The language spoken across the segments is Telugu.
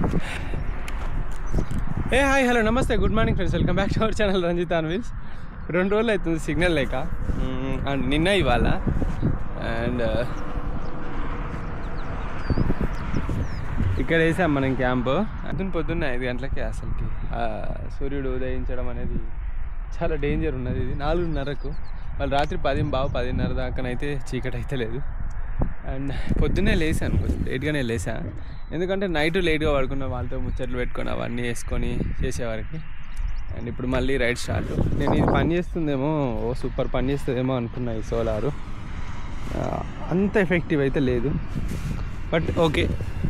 A hi hello namaste good morning friends welcome back to our channel Ranjith అన్విల్స్ రెండు రోజులు అవుతుంది సిగ్నల్ లేక అండ్ నిన్న ఇవాళ అండ్ ఇక్కడ వేసాం మనం క్యాంప్ పొద్దున్న పొద్దున్న ఐదు గంటలకి అసలుకి ఆ సూర్యుడు ఉదయించడం అనేది చాలా డేంజర్ ఉన్నది ఇది నాలుగున్నరకు మళ్ళీ రాత్రి పది బావు పదిన్నర దాకానైతే చీకటి అయితే లేదు అండ్ పొద్దున్నే లేసాను కొంచెం లేట్గానే లేసా ఎందుకంటే నైట్ లేట్గా పడుకున్న వాళ్ళతో ముచ్చట్లు పెట్టుకొని అవన్నీ వేసుకొని చేసేవారికి అండ్ ఇప్పుడు మళ్ళీ రైడ్ స్టార్ట్ నేను ఇది పని చేస్తుందేమో ఓ సూపర్ పని చేస్తుందేమో అనుకున్నా ఈ సోలారు ఆ, అంత ఎఫెక్టివ్ అయితే లేదు బట్ ఓకే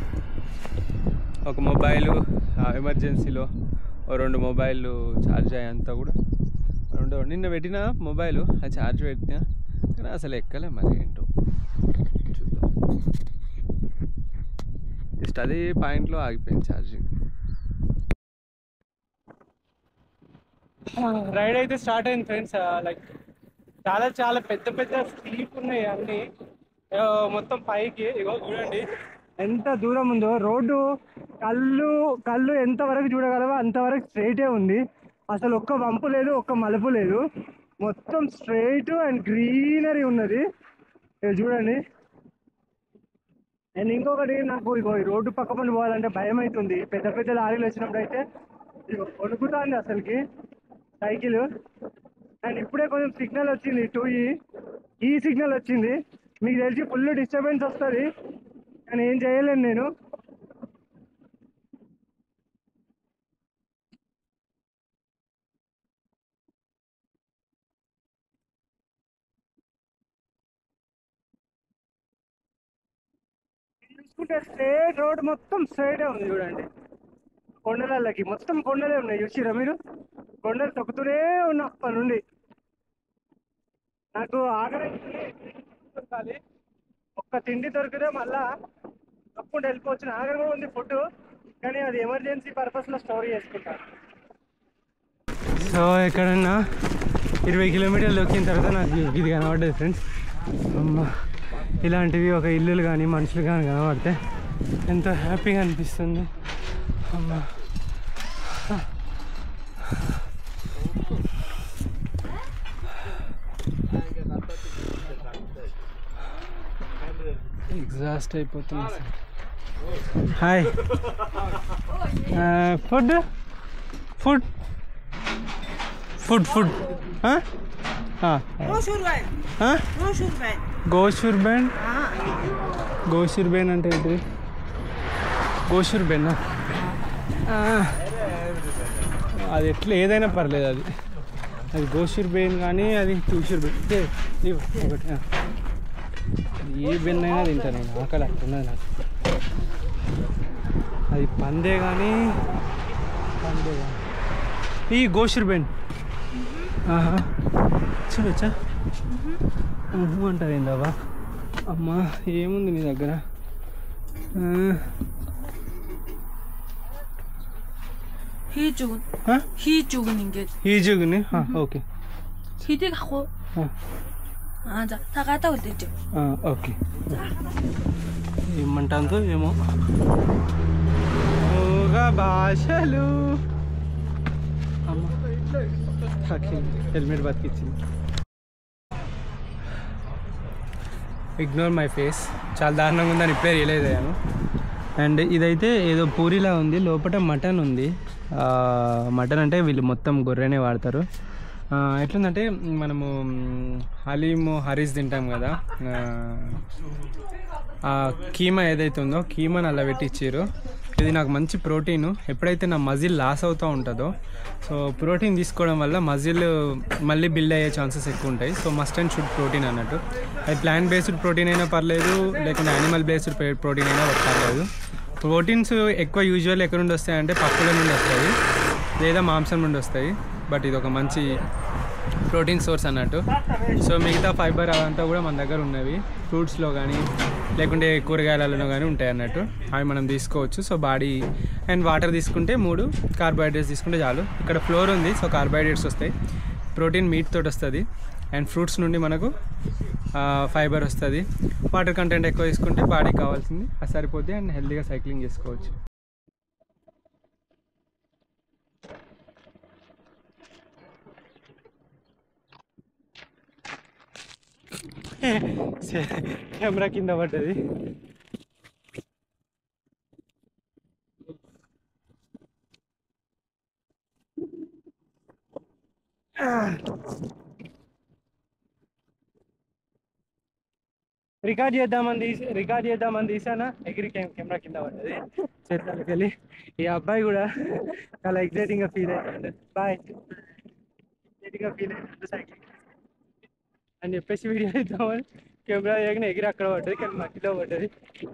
ఒక మొబైల్ ఎమర్జెన్సీలో ఓ రెండు మొబైల్ ఛార్జ్ అయ్యేంత కూడా రెండు నిన్న పెట్టిన మొబైల్ ఆ ఛార్జ్ పెట్టినా కానీ అసలు ఎక్కలే మరి ఏంటో చూద్దాం జస్ట్ అదే పాయింట్లో ఆగిపోయింది ఛార్జింగ్ రైడ్ అయితే స్టార్ట్ అయింది ఫ్రెండ్స్ లైక్ చాలా చాలా పెద్ద పెద్ద స్టీప్ ఉన్నాయి అన్ని ఆ, మొత్తం పైకి ఇగో చూడండి ఎంత దూరం ఉందో రోడ్డు కళ్ళు కళ్ళు ఎంత వరకు చూడగలవో అంతవరకు స్ట్రైటే ఉంది అసలు ఒక్క వంపు లేదు ఒక్క మలుపు లేదు మొత్తం స్ట్రైట్ అండ్ గ్రీనరీ ఉన్నది ఇగో చూడండి అండ్ ఇంకొకటి నాకు ఇగో ఈ రోడ్డు పక్క పని పోవాలంటే భయం అవుతుంది పెద్ద పెద్ద లారీలు వచ్చినప్పుడు అయితే ఇగో వణుకుతాంది అసలుకి సైకిల్ అండ్ ఇప్పుడే కొంచెం సిగ్నల్ వచ్చింది టూ ఈ ఈ సిగ్నల్ వచ్చింది మీకు తెలిసి ఫుల్ డిస్టర్బెన్స్ వస్తుంది కానీ ఏం చేయలేను నేను చూసుకుంటే స్ట్రేట్ రోడ్ మొత్తం స్ట్రైటే ఉంది చూడండి కొండలకి మొత్తం కొండలే ఉన్నాయి చూసిరా మీరు కొండలు తొక్కుతూనే ఉన్నా అప్పటి నుండి నాకు ఆకలి దొరకాలి ఒక్క తిండి దొరికితే మళ్ళా తప్పకుండా వెళ్ళిపోవచ్చు ఆకలి కూడా ఉంది ఫుడ్ కానీ అది ఎమర్జెన్సీ పర్పస్లో స్టోర్ చేసుకుంటాను సో ఎక్కడన్నా ఇరవై కిలోమీటర్లు ఎక్కిన తర్వాత నాకు ఇది కనబడ్డది ఫ్రెండ్స్ అమ్మ ఇలాంటివి ఒక ఇల్లులు కానీ మనుషులు కానీ కనబడితే ఎంతో హ్యాపీగా అనిపిస్తుంది అమ్మ ఎగ్జాస్ట్ అయిపోతుంది అసలు. Hi food food food food Roshurban. Roshurban. గోషూర్ బెండ్ గోషూర్ బెన్ అంటే ఏంటిది గోషూర్ బెన్ అది ఎట్లా ఏదైనా పర్లేదు అది అది గోషూర్ బెన్ కానీ అది చూషూర్ బెన్ ఏ, ఇవ్వు ఒకటి ఆ. ఏ బెన్ అయినా తింటా నేను ఆకలి అట్టున్నది నాకు అది పందే కానీ పందే కానీ ఈ గోషూర్ బెన్ ఆహా చూడొచ్చా ఊహు అంటారు ఏందవ్వా అమ్మా ఏముంది నీ దగ్గర ఆ, 희죽은 ఆ? 희죽은 게 ఈ జుగుని ఆ, ఓకే 희дэг 하고 ఆ, 아, 자, 다 갔다 올 때죠. ఆ, ఓకే ఏమంటాందో ఏమో ఓగా భాషలు అమ్మ హెల్మెట్ బతికిచ్చింది ఇగ్నోర్ మై ఫేస్ చాలా దారుణంగా ఉందని ఇప్పుడే రియలైజ్ అయ్యాను అండ్ ఇదైతే ఏదో పూరిలా ఉంది లోపల మటన్ ఉంది మటన్ అంటే వీళ్ళు మొత్తం గొర్రెనే వాడతారు ఆ, ఎట్లుందంటే మనము మ్, హలీము హరీస్ తింటాం కదా ఆ, ఆ కీమా ఏదైతే ఉందో కీమాని అలా పెట్టి ఇచ్చారు ఇది నాకు మంచి ప్రోటీన్ ఎప్పుడైతే నా మజిల్ లాస్ అవుతూ ఉంటుందో సో ప్రోటీన్ తీసుకోవడం వల్ల మజిల్ మళ్ళీ బిల్డ్ అయ్యే ఛాన్సెస్ ఎక్కువ ఉంటాయి so must and should protein అన్నట్టు అది ప్లాంట్ బేస్డ్ ప్రోటీన్ అయినా పర్లేదు లేకుంటే యానిమల్ బేస్డ్ ప్రోటీన్ అయినా పర్లేదు ప్రోటీన్స్ ఎక్కువ యూజువల్ ఎక్కడ నుండి వస్తాయంటే పప్పుల నుండి వస్తాయి లేదా మాంసం నుండి వస్తాయి బట్ ఇది ఒక మంచి ప్రోటీన్ సోర్స్ అన్నట్టు సో మిగతా ఫైబర్ అవంతా కూడా మన దగ్గర ఉన్నవి ఫ్రూట్స్లో కానీ లేకుంటే కూరగాయలలో కానీ ఉంటాయి అన్నట్టు అవి మనం తీసుకోవచ్చు సో బాడీ అండ్ వాటర్ తీసుకుంటే మూడు కార్బోహైడ్రేట్స్ తీసుకుంటే చాలు ఇక్కడ ఫ్లోర్ ఉంది సో కార్బోహైడ్రేట్స్ వస్తాయి ప్రోటీన్ మీట్ తోటి వస్తుంది అండ్ ఫ్రూట్స్ నుండి మనకు ఫైబర్ వస్తుంది వాటర్ కంటెంట్ ఎక్కువ తీసుకుంటే బాడీకి కావాల్సింది అది సరిపోద్ది అండ్ హెల్తీగా సైక్లింగ్ చేసుకోవచ్చు కెమెరా కింద పడ్డది రికార్డ్ చేద్దామని తీసి రికార్డ్ చేద్దామని తీసానా ఎగిరి కె- కెమెరా కింద పడ్డది చేతులకి వెళ్ళి ఈ అబ్బాయి కూడా చాలా ఎగ్జైటింగ్ గా ఫీల్ అవుతుంది బాయ్ ఎగ్జైటింగ్ గా ఫీల్ అవుతుంది సైకిల్ అని చెప్పేసి వీడియో ఇద్దామని కెమెరా చేయగానే ఎగిరి అక్కడ పడ్డది కానీ మట్టిలో పడ్డది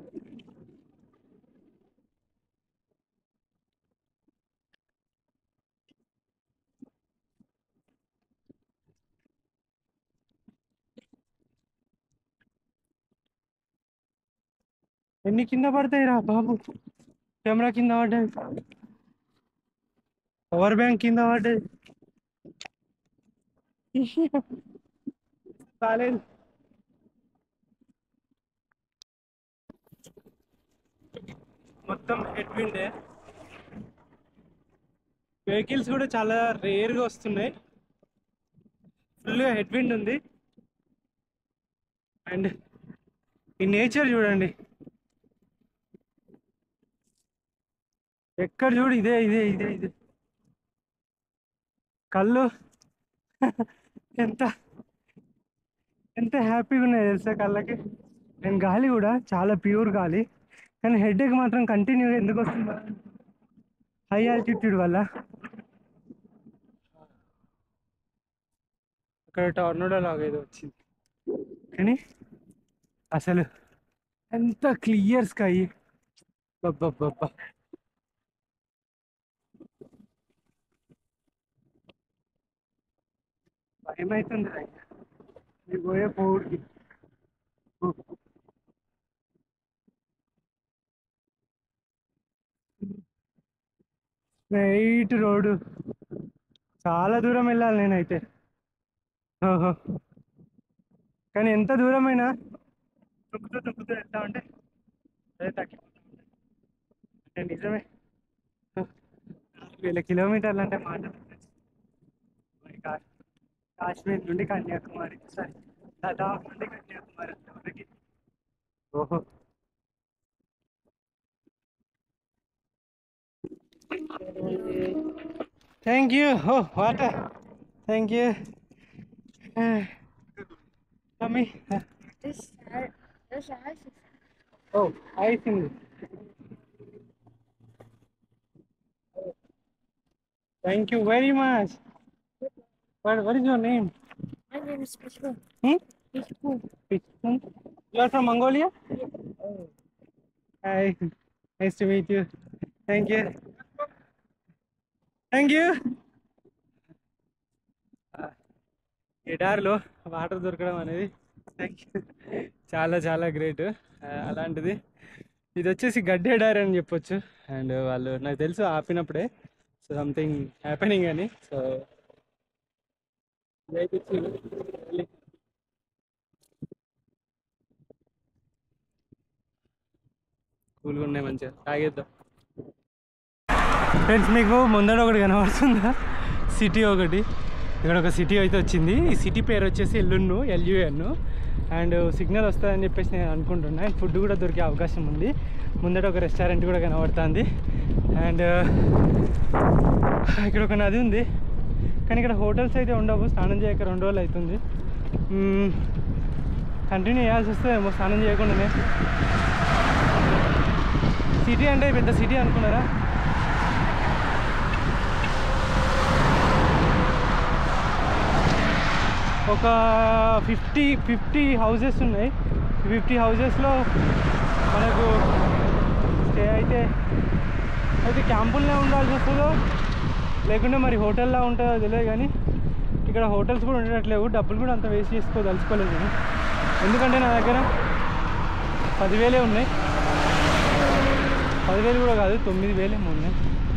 ఎన్ని కింద పడతాయి రా బాబు కెమెరా కింద పడ్డది పవర్ బ్యాంక్ కింద పడ్డది కాలేదు మొత్తం హెడ్ విండే వెహికల్స్ కూడా చాలా రేర్గా వస్తున్నాయి ఫుల్గా హెడ్ విండ్ ఉంది అండ్ ఈ నేచర్ చూడండి ఎక్కడ చూడు ఇదే ఇదే ఇదే ఇదే కళ్ళు ఎంత ఎంత హ్యాపీగా ఉన్నాయి తెలుసా కళ్ళకి అండ్ గాలి కూడా చాలా ప్యూర్ గాలి కానీ హెడేక్ మాత్రం కంటిన్యూగా ఎందుకు వస్తుంది హై ఆల్టిట్యూడ్ వల్ల అక్కడ టోర్నడో లాగా ఏదో వచ్చింది కానీ అసలు ఎంత క్లియర్ స్కై బాబ్బా భయం అవుతుంది ఇది పోయే పోవుడికి స్ట్రైట్ రోడ్డు చాలా దూరం వెళ్ళాలి నేనైతే ఓహో కానీ ఎంత దూరమైనా తొక్కుతూ తొక్కుతూ వెళ్తా ఉంటే అదే తగ్గిపోతా ఉంటుంది. అంటే నిజమే నాలుగు వేల కిలోమీటర్లు అంటే మాట మరి కా- కాశ్మీర్ నుండి కన్యాకుమారి సారీ లదాఖ్ నుండి కన్యాకుమారి అంతవరకు ఓహో థ్యాంక్ యూ ఓ water thank you mummy This hat, this hat is ఓ అయిపోయింది thank you very much What, what is your name? my name is Pishpu. Hmm? Pishpu. Pishpun? You are from Mongolia? Oh. Hi. Nice to meet you. Thank you. Thank you. ఎడారిలో వాటర్ దొరకడం అనేది థ్యాంక్ యూ చాలా చాలా గ్రేట్ అలాంటిది ఇది వచ్చేసి గడ్డి ఎడారి అని చెప్పొచ్చు అండ్ వాళ్ళు నాకు తెలుసు ఆపినప్పుడే సో సంథింగ్ హ్యాపెనింగ్ అని సో కూల్గా ఉన్నాయి మంచిగా తాగేద్దాం ఫ్రెండ్స్ మీకు ముందర ఒకటి కనబడుతుందా సిటీ ఒకటి ఇక్కడ ఒక సిటీ అయితే వచ్చింది ఈ సిటీ పేరు వచ్చేసి ఎల్లున్ను ఎల్యుఎన్ అండ్ సిగ్నల్ వస్తుందని చెప్పేసి నేను అనుకుంటున్నా అండ్ ఫుడ్ కూడా దొరికే అవకాశం ఉంది ముందర ఒక రెస్టారెంట్ కూడా కనబడుతుంది అండ్ ఇక్కడ ఒక నది ఉంది కానీ ఇక్కడ హోటల్స్ అయితే ఉండవు స్నానం చేయక రెండు రోజులు అవుతుంది కంటిన్యూ చేయాల్సి వస్తుందేమో స్నానం చేయకుండానే సిటీ అంటే పెద్ద సిటీ అనుకున్నారా ఒక ఫిఫ్టీ ఫిఫ్టీ హౌసెస్ ఉన్నాయి ఫిఫ్టీ హౌసెస్లో మనకు స్టే అయితే అయితే క్యాంపుల్నే ఉండాల్సి వస్తుందో లేకుంటే మరి హోటల్లో ఉంటుందో తెలియదు కానీ ఇక్కడ హోటల్స్ కూడా ఉండట్లేవు డబ్బులు కూడా అంత వేస్ట్ చేసుకోదలుచుకోలేదు నేను ఎందుకంటే నా దగ్గర పదివేలే ఉన్నాయి పదివేలు కూడా కాదు తొమ్మిది వేలేమో ఉన్నాయి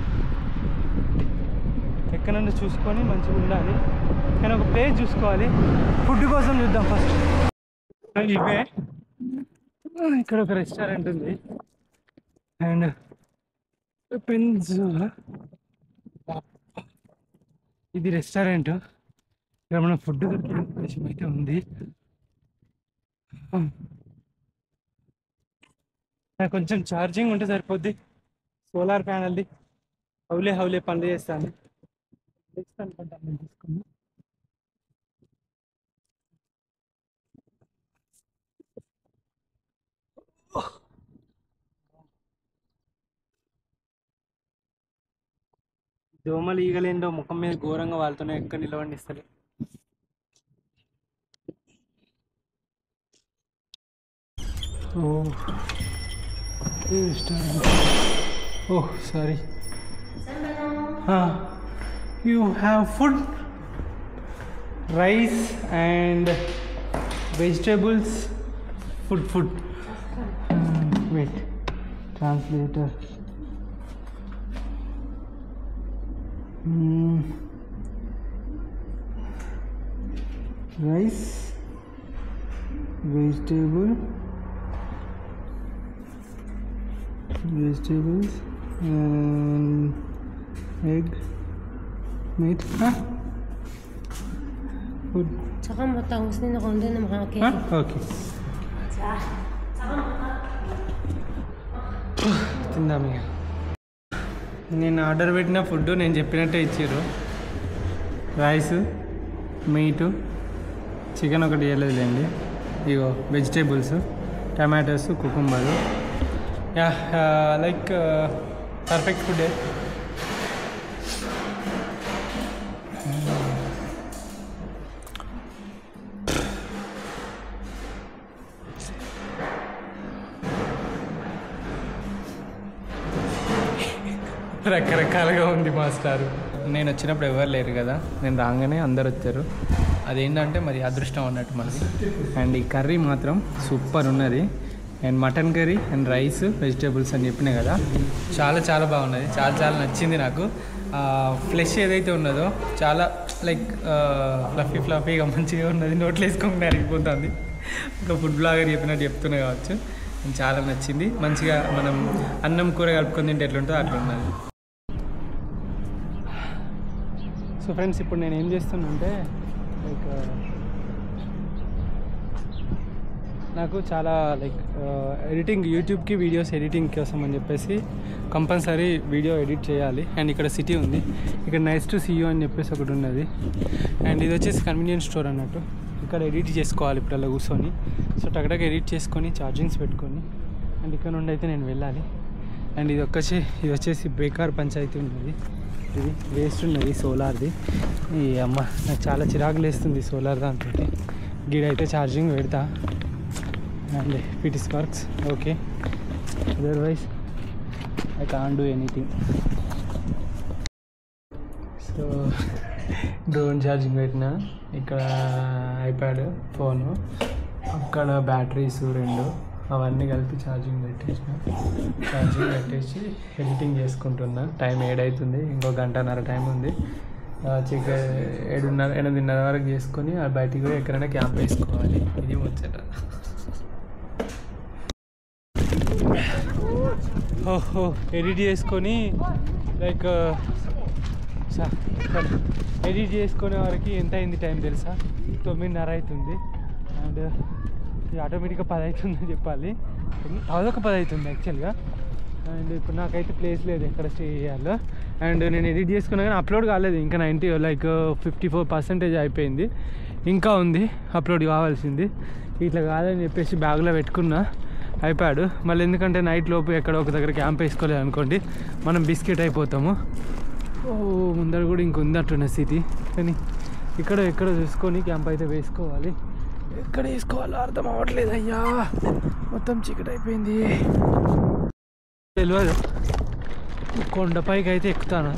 ఎక్కడన్నా చూసుకొని మంచిగా ఉండాలి కానీ ఒక ప్లేస్ చూసుకోవాలి ఫుడ్ కోసం చూద్దాం ఫస్ట్ ఇవే ఇక్కడ ఒక రెస్టారెంట్ ఉంది అండ్ పెన్స్ ఇది రెస్టారెంట్ ఇక్కడ మన ఫుడ్ దొరికే అవకాశం అయితే ఉంది నాకు కొంచెం ఛార్జింగ్ ఉంటే సరిపోద్ది సోలార్ ప్యానల్ది హౌలే హౌలే పనులు చేస్తాను నెక్స్ట్ అనుకుంటాను నేను తీసుకుని దోమలు ఈగలేందో ముఖం మీద ఘోరంగా వాళ్తున్నాయి ఎక్కడ నిలవండి ఇస్తలే ఓ ఓ sorry you have food rice and vegetables food food wait translator rice vegetable vegetables and egg meat huh? food Tsaka matangos din ako doon na makakita. huh? okay తిందాం ఇక నేను ఆర్డర్ పెట్టిన ఫుడ్ నేను చెప్పినట్టే ఇచ్చారు రైస్ మీటు చికెన్ ఒకటి ఇవ్వలేదులేండి ఇగో vegetables tomatoes cucumber yeah like perfect food రకరకాలుగా ఉంది మాస్టారు నేను వచ్చినప్పుడు ఎవరు లేరు కదా నేను రాగానే అందరు వచ్చారు అదేంటంటే మరి అదృష్టం అన్నట్టు మనది అండ్ ఈ కర్రీ మాత్రం సూపర్ ఉన్నది and mutton curry and rice vegetables అని చెప్పినా కదా చాలా చాలా బాగున్నది చాలా చాలా నచ్చింది నాకు ఫ్లెష్ ఏదైతే ఉన్నదో చాలా లైక్ ఫ్లఫీ ఫ్లఫీగా మంచిగా ఉన్నది నోట్లో వేసుకోకుండా అరిగిపోతుంది ఒక ఫుడ్ బ్లాగర్ చెప్పినట్టు చెప్తున్నా కావచ్చు చాలా నచ్చింది మంచిగా మనం అన్నం కూర కలుపుకొని తింటే ఎట్లుంటుందో అట్లా ఉన్నది సో ఫ్రెండ్స్ ఇప్పుడు నేను ఏం చేస్తున్నానంటే లైక్ నాకు చాలా లైక్ ఎడిటింగ్ యూట్యూబ్కి వీడియోస్ ఎడిటింగ్ కోసం అని చెప్పేసి కంపల్సరీ వీడియో ఎడిట్ చేయాలి అండ్ ఇక్కడ సిటీ ఉంది ఇక్కడ నైస్ టు సీ యూ అని చెప్పేసి ఒకటి ఉన్నది అండ్ ఇది వచ్చేసి కన్వీనియన్స్ స్టోర్ అన్నట్టు ఇక్కడ ఎడిట్ చేసుకోవాలి ఇప్పుడు అలా కూర్చొని సో టగటగా ఎడిట్ చేసుకొని ఛార్జింగ్స్ పెట్టుకొని అండ్ ఇక్కడ నుండి అయితే నేను వెళ్ళాలి అండ్ ఇది వచ్చేసి ఇది వచ్చేసి బేకార్ పంచాయతీ ఉన్నది ఇది వేస్ట్ ఉన్నది సోలార్ది ఈ అమ్మ నాకు చాలా చిరాకు లేస్తుంది సోలార్ దాంతో గీడైతే ఛార్జింగ్ పెడతా and it is works okay otherwise I can do anything so drone charging పెట్టిన ఇక్కడ ఐప్యాడ్ ఫోను అక్కడ బ్యాటరీస్ రెండు అవన్నీ కలిపి ఛార్జింగ్ పెట్టేసిన ఛార్జింగ్ పెట్టేసి ఎడిటింగ్ చేసుకుంటున్నా టైం ఏడవుతుంది ఇంకో గంటన్నర టైం ఉంది చిక ఏడున్నర ఎనిమిదిన్నర వరకు చేసుకొని ఆ బయటికి పోయి ఎక్కడైనా క్యాంప్ వేసుకోవాలి ఇది ముచ్చట ఓహో ఎడిట్ చేసుకొని లైక్ ఎడిట్ చేసుకునే వరకు ఎంత అయింది టైం తెలుసా తొమ్మిదిన్నర అవుతుంది అండ్ ఇది ఆటోమేటిక్గా పది అవుతుందని చెప్పాలి అదొక పది అవుతుంది యాక్చువల్గా అండ్ ఇప్పుడు నాకైతే ప్లేస్ లేదు ఎక్కడ స్టే చేయాలో అండ్ నేను ఎడిట్ చేసుకున్నా కానీ అప్లోడ్ కాలేదు ఇంకా ninety like fifty four percentage అయిపోయింది ఇంకా ఉంది అప్లోడ్ కావాల్సింది ఇట్లా కాదని చెప్పేసి బ్యాగ్లో పెట్టుకున్నా అయిపోయాడు మళ్ళీ ఎందుకంటే నైట్ లోపు ఎక్కడ ఒక దగ్గర క్యాంప్ వేసుకోలేదు అనుకోండి మనం బిస్కెట్ అయిపోతాము ఓ ముందర కూడా ఇంక ఉందట్టున్న సిటీ కానీ ఇక్కడ ఎక్కడ చూసుకొని క్యాంప్ అయితే వేసుకోవాలి ఎక్కడ వేసుకోవాలో అర్థం అవ్వట్లేదు అయ్యా మొత్తం చీకటి అయిపోయింది తెలియదు కొండపైకి అయితే ఎక్కుతాను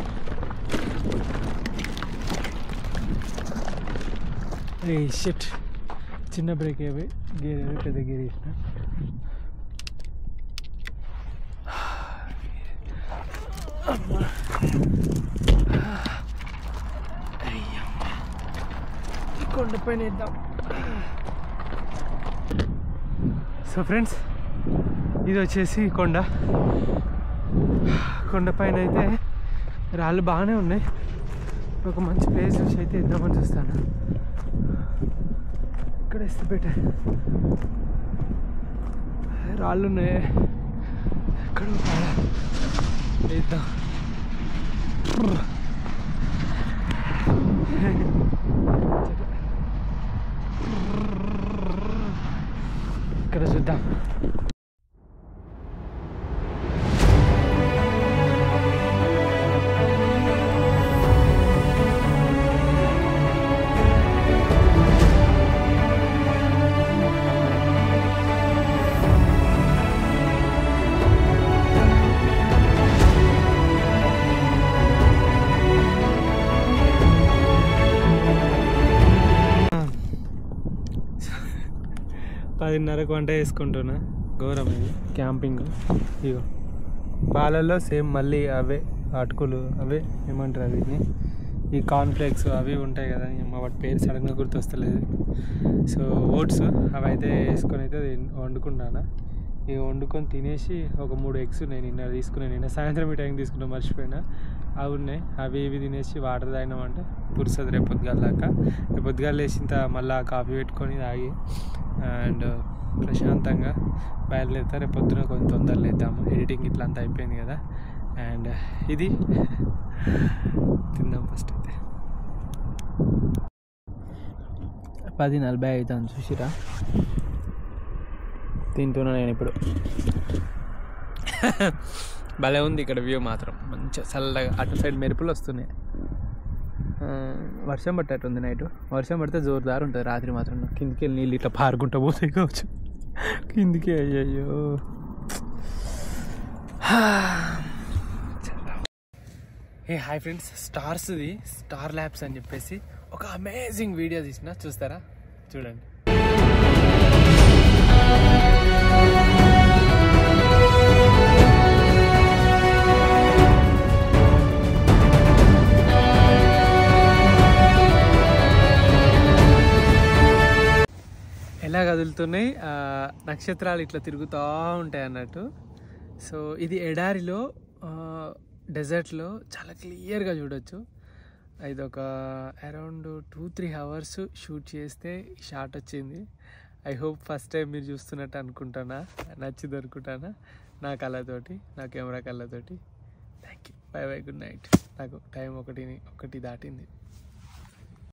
ఏ షిట్ చిన్న బ్రేక్ అయిపోయి గేర్ అయిపోయి పెద్ద గేర్ వేసిన కొండపైన వేద్దాం సో ఫ్రెండ్స్ ఇది వచ్చేసి కొండ కొండపైన అయితే రాళ్ళు బాగానే ఉన్నాయి ఒక మంచి ప్లేస్ చూసి అయితే ఇద్దామని చూస్తాను ఇక్కడ వేస్తే బెటర్ రాళ్ళు ఉన్నాయి ఎక్కడ వేద్దాం ఇక్కడ చూద్దాం పదిన్నరకు వంట చేసుకుంటున్నా ఘోరం ఇది క్యాంపింగ్ ఇగో పాలల్లో సేమ్ మళ్ళీ అవే అటుకులు అవే ఏమంటారు అవి ఈ కార్న్ఫ్లేక్స్ అవి ఉంటాయి కదా మా వాటి పేరు సడన్గా గుర్తొస్తలేదు సో ఓట్స్ అవి అయితే వేసుకొని అయితే తిన్- వండుకున్నాను ఇక వండుకొని తినేసి ఒక మూడు ఎగ్స్ నేను నిన్న తీసుకున్నాను నిన్న సాయంత్రం ఈ టైం తీసుకున్నా మర్చిపోయినా అవి ఉన్నాయి అవి ఇవి తినేసి వాటర్ తాగినామంటే పురుస్తుంది రేపు పొద్దుగాల దాకా రేపు పొద్దుగాల లేచిన మళ్ళీ కాఫీ పెట్టుకొని తాగి అండ్ ప్రశాంతంగా బయలుదేరుతా రేపు పొద్దున కొంచెం తొందర లేద్దాము ఎడిటింగ్ ఇట్లా అంతా అయిపోయింది కదా అండ్ ఇది తిందాం ఫస్ట్ అయితే పది నలభై అవుతాను చూసిరా తింటున్నా నేను ఇప్పుడు భలే ఉంది ఇక్కడ వ్యూ మాత్రం మంచిగా చల్లగా అటు సైడ్ మెరుపులు వస్తున్నాయి ఆ, వర్షం పట్టేట్టుంది నైట్ వర్షం పడితే జోరుదారు ఉంటుంది రాత్రి మాత్రం కిందికి వెళ్ళి నీళ్ళు ఇట్లా పారుకుంటా పోతాయి కావచ్చు కిందికి అయ్యయ్యో ఏ హాయ్ ఫ్రెండ్స్ స్టార్స్ది స్టార్ ల్యాబ్స్ అని చెప్పేసి ఒక అమేజింగ్ వీడియో తీసిన చూస్తారా చూడండి ఎలా కదులుతున్నాయి ఆ, నక్షత్రాలు ఇట్లా తిరుగుతూ ఉంటాయి అన్నట్టు సో ఇది ఎడారిలో డెజర్ట్లో చాలా క్లియర్గా చూడొచ్చు ఇది ఒక around two three hours shoot చేస్తే ఈ షాట్ వచ్చింది ఐ హోప్ ఫస్ట్ టైం మీరు చూస్తున్నట్టు అనుకుంటానా నచ్చింది అనుకుంటానా నా కళ్ళతోటి నా కెమెరా కళ్ళతోటి thank you bye bye good night నాకు టైం ఒకటి ఒకటి దాటింది